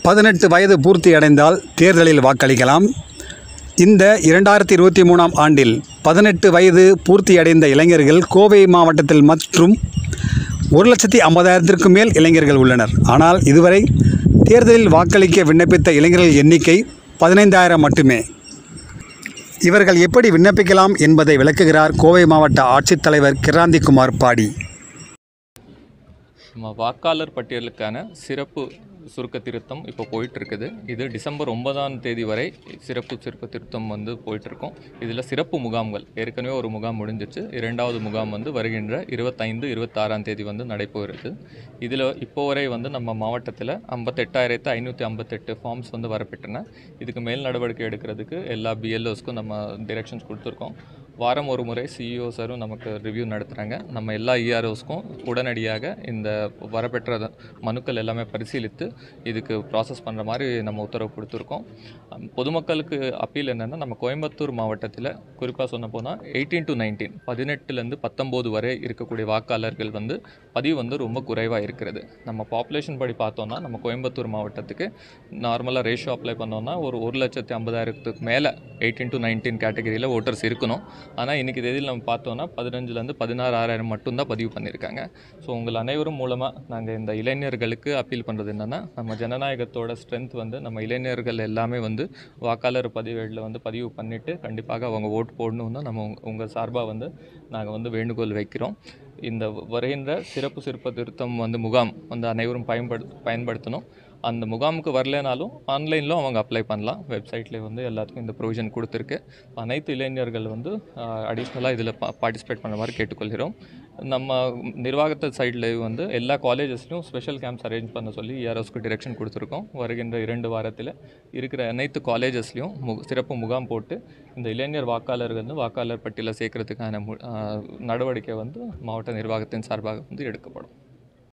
பதினெட்டு வயது பூர்த்தி அடைந்தால் தேர்தலில் வாக்களிக்கலாம் இந்த இரண்டாயிரத்தி இருபத்தி மூணாம் ஆண்டில் பதினெட்டு வயது பூர்த்தியடைந்த இளைஞர்கள் கோவை மாவட்டத்தில் மற்றும் ஒரு லட்சத்தி ஐம்பதாயிரத்திற்கும் மேல் இளைஞர்கள் உள்ளனர் ஆனால் இதுவரை தேர்தலில் வாக்களிக்க விண்ணப்பித்த இளைஞர்கள் எண்ணிக்கை பதினைந்தாயிரம் மட்டுமே இவர்கள் எப்படி விண்ணப்பிக்கலாம் என்பதை விளக்குகிறார் கோவை மாவட்ட ஆட்சித்தலைவர் கிராந்திகுமார் பாடி நம்ம வாக்காளர் பட்டியலுக்கான சிறப்பு சுருக்க திருத்தம் இப்போ போயிட்டு இருக்குது இது டிசம்பர் ஒன்பதாம் தேதி வரை சிறப்பு சுருக்க திருத்தம் வந்து போயிட்டு இருக்கும் இதில் சிறப்பு முகாம்கள் ஏற்கனவே ஒரு முகாம் முடிஞ்சிச்சு இரண்டாவது முகாம் வந்து வருகின்ற இருபத்தைந்து இருபத்தாறாம் தேதி வந்து நடைபெறுது இதில் இப்போ வரை வந்து நம்ம மாவட்டத்தில் ஐம்பத்தெட்டாயிரத்து ஐநூற்றி ஐம்பத்தெட்டு ஃபார்ம்ஸ் வந்து வரப்பெற்றன இதுக்கு மேல் நடவடிக்கை எடுக்கிறதுக்கு எல்லா பிஎல்ஓஸ்க்கும் நம்ம டிரெக்ஷன்ஸ் கொடுத்துருக்கோம் வாரம் ஒரு முறை சிஇஓ சாரும் நமக்கு ரிவ்யூ நடத்துகிறாங்க நம்ம எல்லா இஆர்ஓஸ்க்கும் உடனடியாக இந்த வரப்பெற்ற மனுக்கள் எல்லாமே பரிசீலித்து இதுக்கு ப்ராசஸ் பண்ணுற மாதிரி நம்ம உத்தரவு கொடுத்துருக்கோம் அம், பொதுமக்களுக்கு அப்பீல் என்னென்னா நம்ம கோயம்புத்தூர் மாவட்டத்தில் குறிப்பாக சொல்ல போனால் எயிட்டீன் டு நைன்டீன் பதினெட்டுலேருந்து பத்தொம்போது வரை இருக்கக்கூடிய வாக்காளர்கள் வந்து பதிவு வந்து ரொம்ப குறைவாக இருக்கிறது நம்ம பாப்புலேஷன் படி பார்த்தோம்னா நம்ம கோயம்புத்தூர் மாவட்டத்துக்கு நார்மலாக ரேஷியோ அப்ளை பண்ணோம்னா ஒரு ஒரு லட்சத்தி ஐம்பதாயிரத்துக்கு மேலே எயிட்டீன் டு நைன்டீன் கேட்டகரியில் ஓட்டர்ஸ் இருக்கணும் ஆனால் இன்றைக்கி தேதியில் நம்ம பார்த்தோன்னா பதினஞ்சுலேருந்து பதினாறு ஆறாயிரம் மட்டும்தான் பதிவு பண்ணியிருக்காங்க ஸோ உங்கள் அனைவரும் மூலமாக நாங்கள் இந்த இளைஞர்களுக்கு அப்பீல் பண்ணுறது என்னென்னா நம்ம ஜனநாயகத்தோட ஸ்ட்ரென்த் வந்து நம்ம இளைஞர்கள் எல்லாமே வந்து வாக்காளர் பதிவேடில் வந்து பதிவு பண்ணிவிட்டு கண்டிப்பாக அவங்க ஓட்டு போடணும்னு தான் நம்ம உங்க- உங்கள் சார்பாக வந்து நாங்கள் வந்து வேண்டுகோள் வைக்கிறோம் இந்த வருகின்ற சிறப்பு சிறப்பு திருத்தம் வந்து முகாம் வந்து அனைவரும் பயன்படு பயன்படுத்தணும் அந்த முகாமுக்கு வரலைனாலும் ஆன்லைனில் அவங்க அப்ளை பண்ணலாம் வெப்சைட்லேயே வந்து எல்லாத்துக்கும் இந்த ப்ரொவிஷன் கொடுத்துருக்கு அனைத்து இளைஞர்கள் வந்து அடிஷ்னலாக இதில் பார்ட்டிசிபேட் பண்ண மாதிரி கேட்டுக்கொள்கிறோம் நம்ம நிர்வாகத்து சைடில் வந்து எல்லா காலேஜஸ்லையும் ஸ்பெஷல் கேம்ப்ஸ் அரேஞ்ச் பண்ண சொல்லி இஆர்எஸ்க்கு டிரெக்ஷன் கொடுத்துருக்கோம் வருகின்ற இரண்டு வாரத்தில் இருக்கிற அனைத்து காலேஜஸ்லையும் மு சிறப்பு முகாம் போட்டு இந்த இளைஞர் வாக்காளர்கள் வந்து வாக்காளர் பட்டியலில் சேர்க்கறதுக்கான மு ஆ, நடவடிக்கை வந்து மாவட்ட நிர்வாகத்தின் சார்பாக வந்து எடுக்கப்படும்